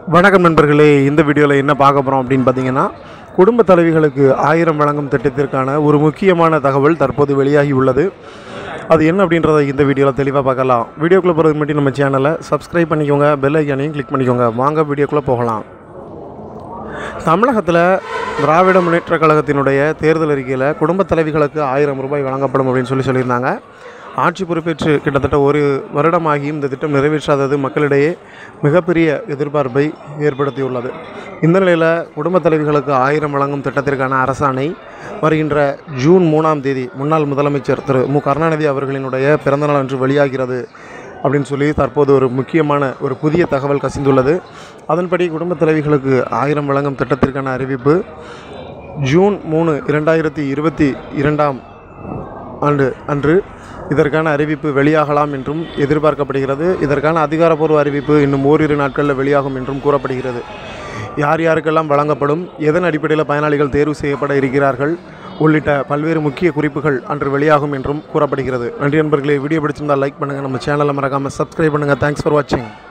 வணக்கம் நண்பர்களே இந்த வீடியோவில் என்ன பார்க்க போகிறோம் அப்படின்னு பார்த்தீங்கன்னா குடும்ப தலைவிகளுக்கு ஆயிரம் வழங்கும் திட்டத்திற்கான ஒரு முக்கியமான தகவல் தற்போது வெளியாகி உள்ளது அது என்ன அப்படின்றத இந்த வீடியோவில் தெளிவாக பார்க்கலாம் வீடியோக்குள்ளே போகிறதுக்கு மட்டும் நம்ம சேனலை சப்ஸ்கிரைப் பண்ணிக்கோங்க பெல் ஐக்கானையும் கிளிக் பண்ணிக்கோங்க வாங்க வீடியோக்குள்ளே போகலாம் தமிழகத்தில் திராவிட முன்னேற்றக் கழகத்தினுடைய தேர்தல் அறிக்கையில் குடும்ப தலைவிகளுக்கு ஆயிரம் ரூபாய் வழங்கப்படும் அப்படின்னு சொல்லி சொல்லியிருந்தாங்க ஆட்சி பொறுப்பேற்று கிட்டத்தட்ட ஒரு வருடமாகியும் இந்த திட்டம் நிறைவேற்றாதது மக்களிடையே மிகப்பெரிய எதிர்பார்ப்பை ஏற்படுத்தியுள்ளது இந்த நிலையில் குடும்ப தலைவிகளுக்கு ஆயிரம் வழங்கும் திட்டத்திற்கான அரசாணை வருகின்ற ஜூன் மூணாம் தேதி முன்னாள் முதலமைச்சர் திரு மு கருணாநிதி அவர்களினுடைய பிறந்தநாள் அன்று வெளியாகிறது அப்படின்னு சொல்லி தற்போது ஒரு முக்கியமான ஒரு புதிய தகவல் கசிந்துள்ளது அதன்படி குடும்ப தலைவிகளுக்கு ஆயிரம் வழங்கும் திட்டத்திற்கான அறிவிப்பு ஜூன் மூணு இரண்டாயிரத்தி இருபத்தி இரண்டாம் ஆண்டு அன்று இதற்கான அறிவிப்பு வெளியாகலாம் என்றும் எதிர்பார்க்கப்படுகிறது இதற்கான அதிகாரப்பூர்வ அறிவிப்பு இன்னும் ஓரிரு நாட்களில் வெளியாகும் என்றும் கூறப்படுகிறது யார் யாருக்கெல்லாம் வழங்கப்படும் எதன் அடிப்படையில் பயனாளிகள் தேர்வு செய்யப்பட இருக்கிறார்கள் உள்ளிட்ட பல்வேறு முக்கிய குறிப்புகள் அன்று வெளியாகும் என்றும் கூறப்படுகிறது நன்றி நண்பர்களே வீடியோ பிடிச்சிருந்தால் லைக் பண்ணுங்கள் நம்ம சேனலை மறக்காமல் சப்ஸ்கிரைப் பண்ணுங்கள் தேங்க்ஸ் ஃபார் வாட்சிங்